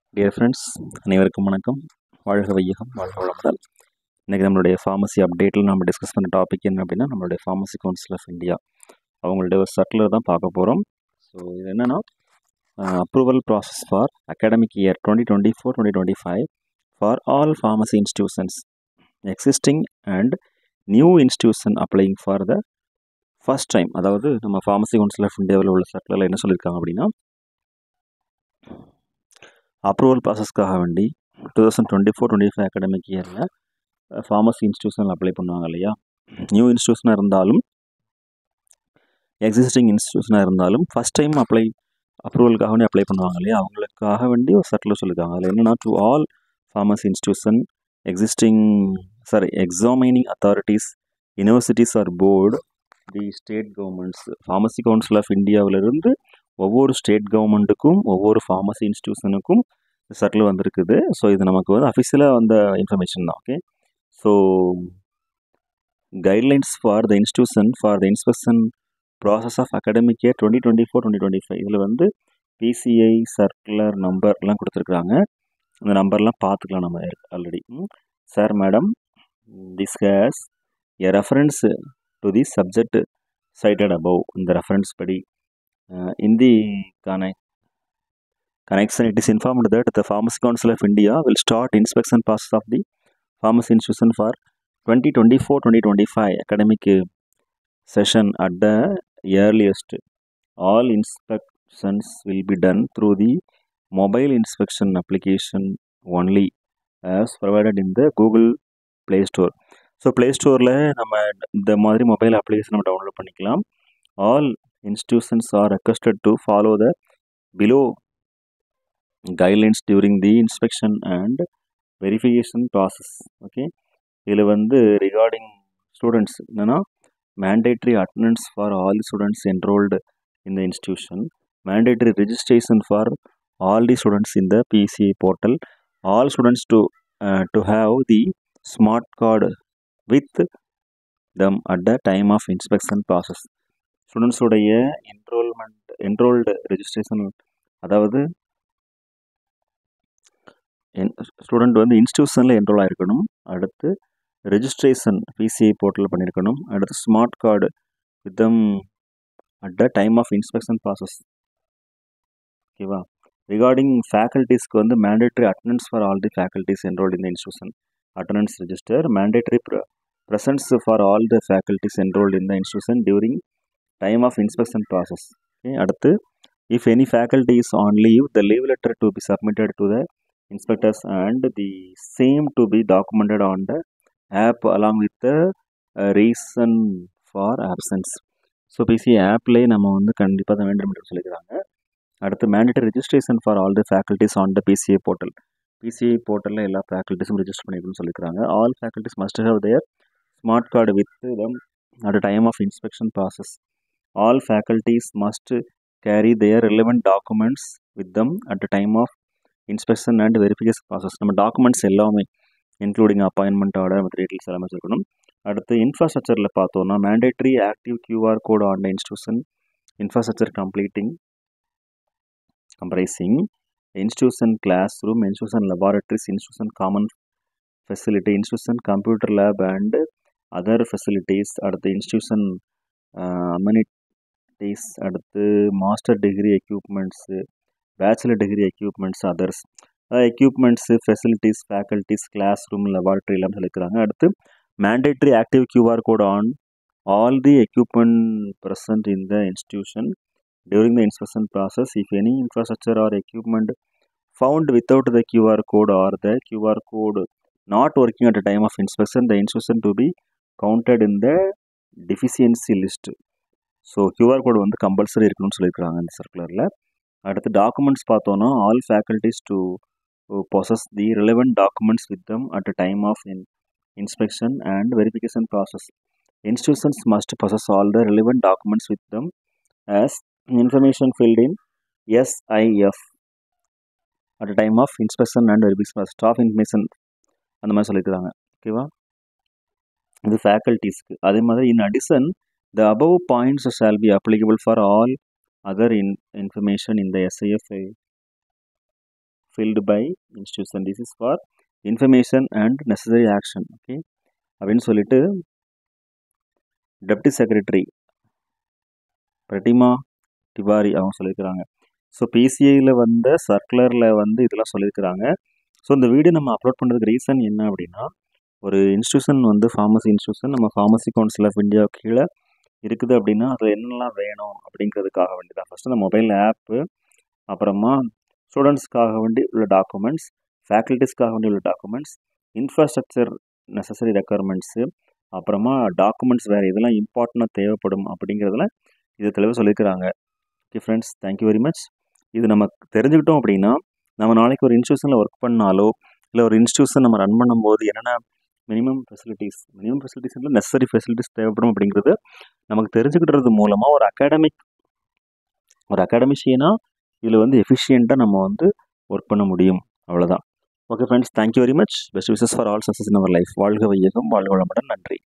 Dear friends அனைவருக்கும் வணக்கம் வாழ்க வையகம் வாழ்க வளமுடன் இன்றைக்கி நம்மளுடைய ஃபார்மசி அப்டேட்டில் நம்ம டிஸ்கஸ் பண்ண டாபிக் என்ன அப்படின்னா நம்மளுடைய ஃபார்மசி கவுன்சில் ஆஃப் இந்தியா அவங்களுடைய ஒரு சர்க்குலர் தான் பார்க்க போகிறோம் ஸோ இது என்னென்னா approval process for academic year twenty twenty four twenty twenty five for all pharmacy institutions existing and new institution applying for the first time அதாவது நம்ம ஃபார்மசி கவுன்சில் ஆஃப் இந்தியாவில் உள்ள சர்க்குலரில் என்ன சொல்லியிருக்காங்க அப்படின்னா அப்ரூவல் ப்ராசஸ்க்காக வேண்டி two thousand twenty four twenty five academic இயரில் ஃபார்மசி இன்ஸ்டியூஷனில் அப்ளை பண்ணுவாங்க இல்லையா நியூ இன்ஸ்டியூஷனாக இருந்தாலும் எக்ஸிஸ்டிங் இன்ஸ்டியூஷனாக இருந்தாலும் ஃபஸ்ட் டைம் அப்ளை அப்ரூவலுக்காக வேண்டி அப்ளை பண்ணுவாங்க இல்லையா அவங்களுக்காக வேண்டி ஒரு சர்க்குலர் சொல்லியிருக்காங்க அதில் என்னென்னா to all pharmacy institution existing sorry examining authorities universities or board the state governments pharmacy council of இந்தியாவிலிருந்து ஒவ்வொரு ஸ்டேட் கவர்மெண்ட்டுக்கும் ஒவ்வொரு ஃபார்மசி இன்ஸ்டியூஷனுக்கும் சர்க்கிள் வந்திருக்குது ஸோ இது நமக்கு வந்து அஃபிஷியலாக வந்த இன்ஃபர்மேஷன் தான் okay so guidelines for the institution for the inspection process of academic year twenty twenty four twenty twenty five இதில் வந்து பிசிஐ சர்க்குலர் நம்பர்லாம் கொடுத்துருக்குறாங்க அந்த நம்பர்லாம் பார்த்துக்கலாம் நம்ம already sir madam this has a reference to the subject cited above இந்த reference படி Uh, in the conne- connection, it is informed that the Pharmacy Council of India will start inspection process of the pharmacy institution for 2024-2025 academic uh, session at the earliest. All inspections will be done through the mobile inspection application only as provided in the Google Play Store. So play ஸ்டோரில் நம்ம இந்த மாதிரி mobile application நம்ம download பண்ணிக்கலாம் all institutions are requested to follow the below guidelines during the inspection and verification process okay இதில் வந்து regarding students என்னென்னா mandatory attendance for all the students enrolled in the institution mandatory registration for all the students in the PCI portal all students to to have the smart card with them at the time of inspection process ஸ்டூடெண்ட்ஸுடைய enrolment enrolled registration அதாவது என் student வந்து இன்ஸ்டியூஷனில் enrol ஆகிருக்கணும் அடுத்து registration PCI போர்ட்டலில் பண்ணியிருக்கணும் அடுத்து smart card with them at the time of inspection process ஓகேவா regarding ஃபேக்கல்ட்டிஸ்க்கு வந்து mandatory attendance for all the faculties enrolled இந்த institution attendance register mandatory presence for all the faculties enrolled இந்த institution during time of inspection process okay அடுத்து if any faculty is on leave the leave letter to be submitted to the inspectors and the same to be documented on the app along with the reason for absence so PC ஆப்லேயே நம்ம வந்து கண்டிப்பாக தான் வேண்டும் என்று சொல்லிக்கிறாங்க அடுத்து mandatory registration for all the faculties on the PCA portal PCI போர்ட்டலில் எல்லா ஃபேக்கல்ட்டிஸும் ரெஜிஸ்டர் பண்ணிக்கணும்னு சொல்லிக்கிறாங்க all faculties must have their smart card with them at the time of inspection process. All faculties must carry their relevant documents with them at the time of inspection and verification process. நம்ம documents எல்லாமே including appointment order மற்ற details எல்லாமே வச்சுருக்கணும் அடுத்து இன்ஃப்ராஸ்ட்ரக்சரில் பார்த்தோன்னா mandatory active QR code on the institution infrastructure completing comprising institution class room institution laboratories institution common facility institution computer lab and other facilities அடுத்து institution amenities அடுத்து master degree equipments bachelor degree equipments others equipments facilities faculties class room laboratory எல்லாம் சொல்லிக்கிறாங்க அடுத்து mandatory active QR code on all the equipment present in the institution during the inspection process if any infrastructure or equipment found without the QR code or the QR code not working at the time of inspection the institution to be counted in the deficiency list so QR code வந்து compulsory இருக்கணும்னு சொல்லியிருக்காங்க இந்த சர்க்குலரில் அடுத்து documents பார்த்தோன்னா all faculties to possess the relevant documents with them at a time of in inspection and verification process institutions must possess all the relevant documents with them as information filled in SIF at time of inspection and verification staff information அந்த மாதிரி சொல்லியிருக்கிறாங்க ஓகேவா இது ஃபேக்கல்ட்டிஸ்க்கு அதே மாதிரி in addition the above points shall be applicable for all other in information இந்த SIF filled by institution this is for information and necessary action okay அப்படின்னு சொல்லிட்டு டெப்டி செக்ரட்டரி பிரட்டிமா திவாரி அவங்க சொல்லியிருக்கிறாங்க ஸோ பிசிஐயில் வந்த சர்க்குலரில் வந்து இதெல்லாம் சொல்லியிருக்கிறாங்க ஸோ இந்த வீடியோ நம்ம அப்லோட் பண்ணுறதுக்கு ரீசன் என்ன அப்படின்னா ஒரு இன்ஸ்டியூஷன் வந்து ஃபார்மசி இன்ஸ்டியூஷன் நம்ம ஃபார்மசி கவுன்சில் ஆஃப் இந்தியா கீழே இருக்குது அப்படின்னா அதில் என்னெல்லாம் வேணும் அப்படிங்கிறதுக்காக வேண்டி தான் ஃபஸ்ட்டு இந்த மொபைல் ஆப்பு அப்புறமா ஸ்டூடெண்ட்ஸ்க்காக வேண்டி உள்ள டாக்குமெண்ட்ஸ் ஃபேக்கல்ட்டிஸ்க்காக வேண்டி உள்ள டாக்குமெண்ட்ஸ் இன்ஃப்ராஸ்ட்ரக்சர் நெசசரி ரெக்குயர்மெண்ட்ஸு அப்புறமா டாக்குமெண்ட்ஸ் வேறு இதெல்லாம் இம்பார்ட்டண்ட்டாக தேவைப்படும் அப்படிங்கிறதுல இது தெளிவாக சொல்லியிருக்கிறாங்க okay friends thank you very much இது நம்ம தெரிஞ்சுக்கிட்டோம் அப்படின்னா நம்ம நாளைக்கு ஒரு இன்ஸ்டியூஷனில் ஒர்க் பண்ணாலோ இல்லை ஒரு இன்ஸ்டியூஷன் நம்ம ரன் பண்ணும்போது என்னென்ன மினிமம் ஃபெசிலிட்டிஸ் மினிமம் ஃபெசிலிட்டிஸில் நெசசரி ஃபெசிலிட்டிஸ் தேவைப்படும் அப்படிங்கிறது நமக்கு தெரிஞ்சுக்கிட்டது மூலமாக ஒரு அகாடமிக் ஒரு அகாடமிஷியனாக இதில் வந்து எஃபிஷியண்ட்டாக நம்ம வந்து ஒர்க் பண்ண முடியும் அவ்வளோதான் okay friends thank you very much best wishes for all success in our life வாழ்க வையகம் வாழ்க வளமுடன் நன்றி